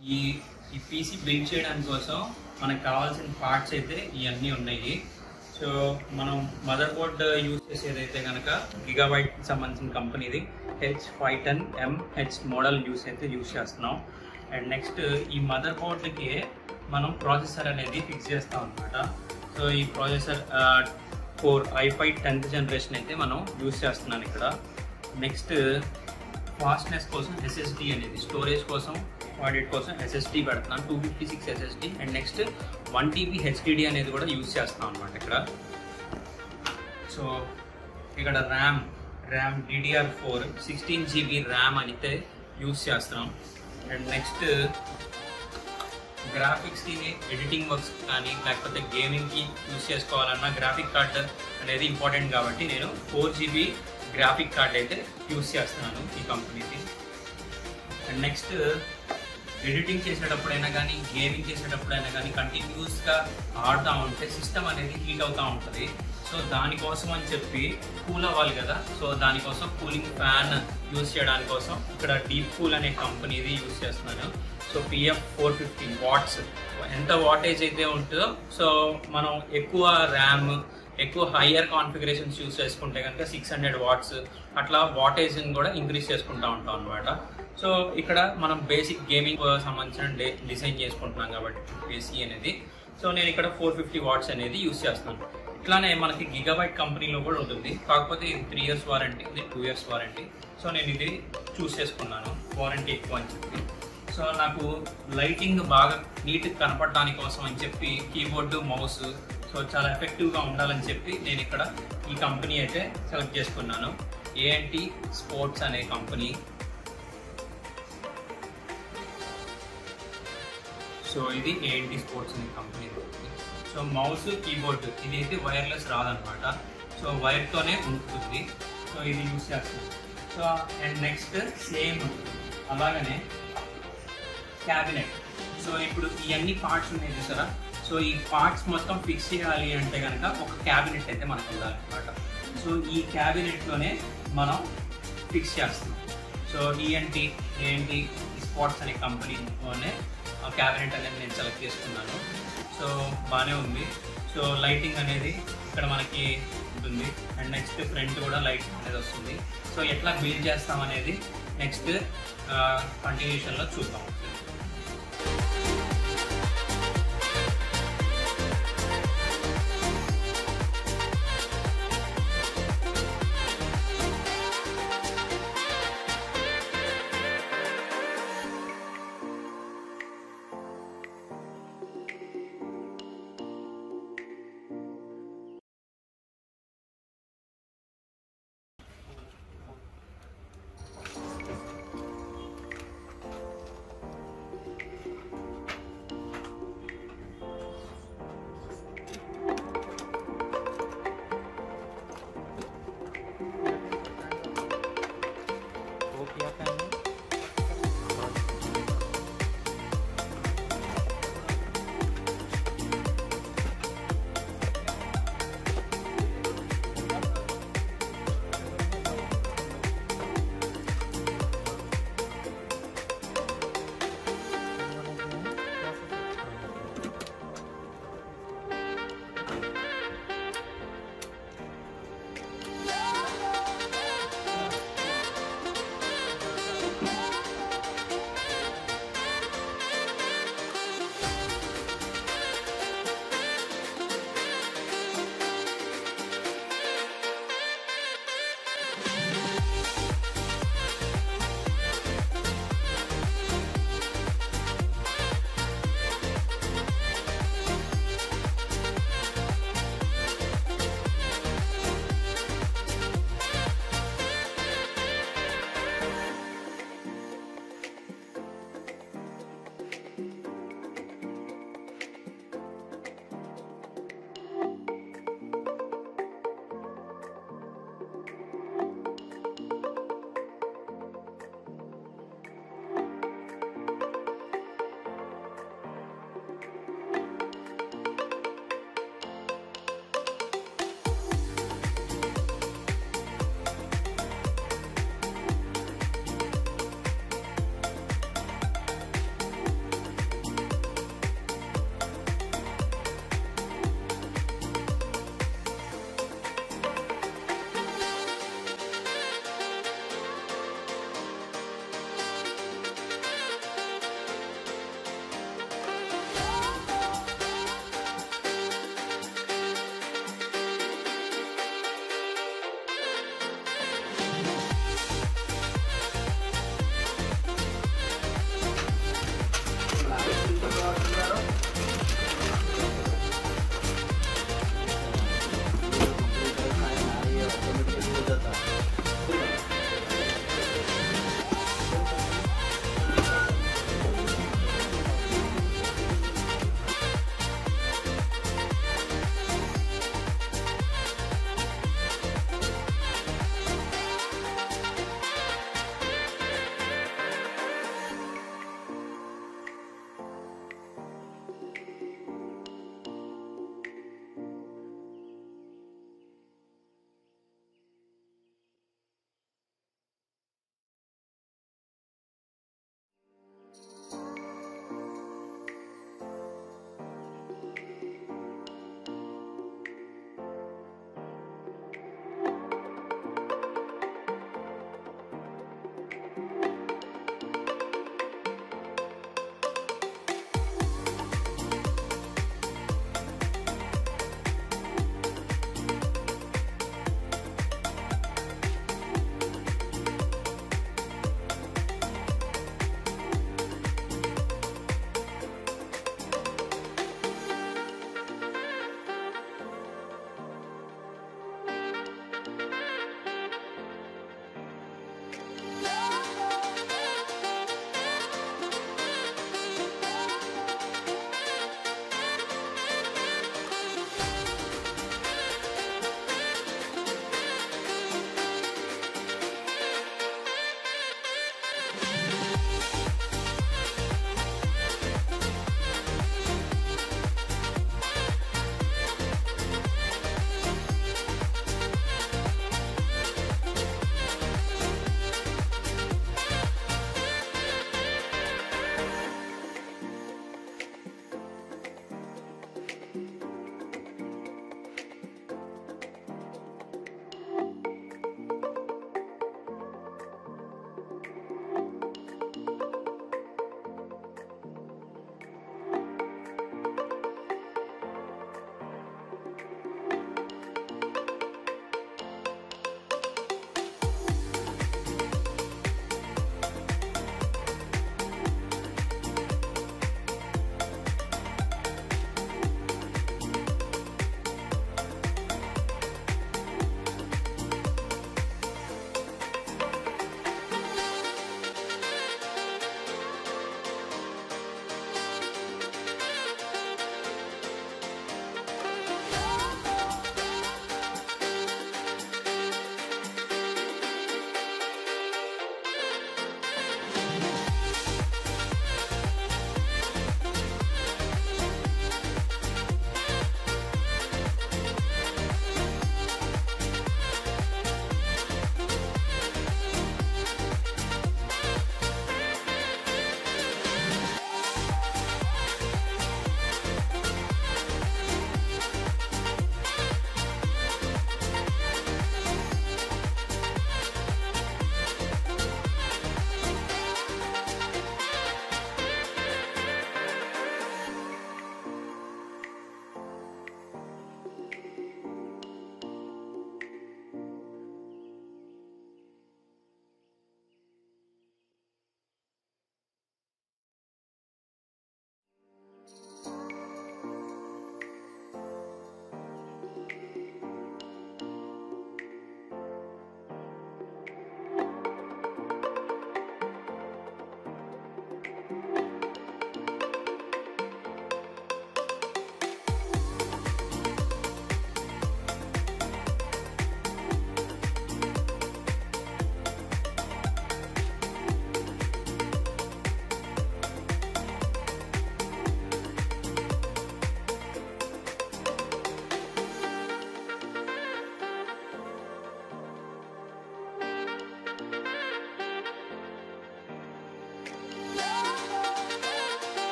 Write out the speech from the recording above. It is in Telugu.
ఈ ఈ పీసీ బిల్డ్ చేయడానికి కోసం మనకు కావాల్సిన పార్ట్స్ అయితే ఇవన్నీ ఉన్నాయి సో మనం మదర్ బోర్డ్ యూజ్ చేసేదైతే కనుక గిగాబైట్ సంబంధించిన కంపెనీది H five ten MH model use అయితే యూస్ చేస్తున్నాం అండ్ నెక్స్ట్ ఈ మదర్ బోర్డ్కి మనం ప్రాసెసర్ అనేది ఫిక్స్ చేస్తాం అనమాట సో ఈ processor four I five tenth generation అయితే మనం యూస్ చేస్తున్నాను ఇక్కడ నెక్స్ట్ ఫాస్ట్నెస్ కోసం ఎస్ఎస్డి అనేది స్టోరేజ్ కోసం వాటి కోసం ఎస్ఎస్డి పెడుతున్నాను two fifty six SSD and next one TB HDD అనేది కూడా యూస్ చేస్తాం అనమాట ఇక్కడ సో ఇక్కడ RAM RAM DDR four sixteen GB RAM అయితే యూస్ చేస్తున్నాం అండ్ నెక్స్ట్ గ్రాఫిక్స్కి ఎడిటింగ్ వర్క్స్ కానీ లేకపోతే గేమింగ్కి యూస్ చేసుకోవాలన్నా గ్రాఫిక్ కార్డ్ అనేది ఇంపార్టెంట్ కాబట్టి నేను ఫోర్ జీబీ గ్రాఫిక్ కార్డ్ అయితే యూస్ చేస్తున్నాను ఈ కంపెనీది అండ్ నెక్స్ట్ ఎడిటింగ్ చేసేటప్పుడైనా కానీ గేమింగ్ చేసేటప్పుడైనా కానీ కంటిన్యూస్గా ఆడుతూ ఉంటే సిస్టమ్ అనేది హీట్ అవుతూ ఉంటుంది సో దానికోసం అని చెప్పి కూల్ అవ్వాలి కదా సో దానికోసం కూలింగ్ ఫ్యాన్ యూస్ చేయడానికి కోసం ఇక్కడ డీప్ కూల్ అనే కంపెనీది యూస్ చేస్తున్నాను so PF four fifty watts ఎంత వాటేజ్ అయితే ఉంటుందో సో మనం ఎక్కువ ర్యామ్ ఎక్కువ హయ్యర్ కాన్ఫిగరేషన్స్ యూస్ చేసుకుంటే కనుక సిక్స్ హండ్రెడ్ వాట్స్ అట్లా వాటేజ్ని కూడా ఇంక్రీజ్ చేసుకుంటూ ఉంటాం అనమాట సో ఇక్కడ మనం బేసిక్ గేమింగ్ సంబంధించిన డే- డిజైన్ చేసుకుంటున్నాం కాబట్టి ఏసీ అనేది సో నేను ఇక్కడ ఫోర్ ఫిఫ్టీ వాట్స్ అనేది యూస్ చేస్తున్నాను ఇట్లానే మనకి గిగాబైట్ కంపెనీలో కూడా ఉంటుంది కాకపోతే ఇది త్రీ ఇయర్స్ వారంటీ ఇది టూ ఇయర్స్ వారంటీ సో నేను ఇది చూస్ చేసుకున్నాను వారంటీ ఎక్కువ అని చెప్పి సో నాకు లైటింగ్ బాగా నీట్ కనపడడానికి కోసం అని చెప్పి కీబోర్డు మౌస్ సో చాలా ఎఫెక్టివ్గా ఉండాలని చెప్పి నేను ఇక్కడ ఈ కంపెనీ అయితే సెలెక్ట్ చేసుకున్నాను ఏఎన్టీ స్పోర్ట్స్ అనే కంపెనీ సో ఇది ఏఎన్టీ స్పోర్ట్స్ అనే కంపెనీ సో మౌస్ కీబోర్డ్ ఇది అయితే వైర్లెస్ రాదనమాట సో వైర్తోనే ఉంటుంది సో ఇది యూస్ చేస్తాను సో అండ్ నెక్స్ట్ సేమ్ అలాగనే క్యాబినెట్ సో ఇప్పుడు ఇవన్నీ పార్ట్స్ ఉన్నాయి చూసారా సో ఈ పార్ట్స్ మొత్తం ఫిక్స్ చేయాలి అంటే కనుక ఒక క్యాబినెట్ అయితే మనకు ఉండాలన్నమాట సో ఈ క్యాబినెట్లోనే మనం ఫిక్స్ చేస్తాం సో ఈఎన్టీ ఏంటి స్పాట్స్ అనే కంపెనీలోనే ఆ క్యాబినెట్ అనేది నేను సెలెక్ట్ చేసుకున్నాను సో బాగానే ఉంది సో లైటింగ్ అనేది ఇక్కడ మనకి ఉంటుంది అండ్ నెక్స్ట్ ఫ్రంట్ కూడా లైట్ అనేది వస్తుంది సో ఎట్లా బిల్డ్ చేస్తాం అనేది నెక్స్ట్ కంటిన్యూషన్లో చూద్దాం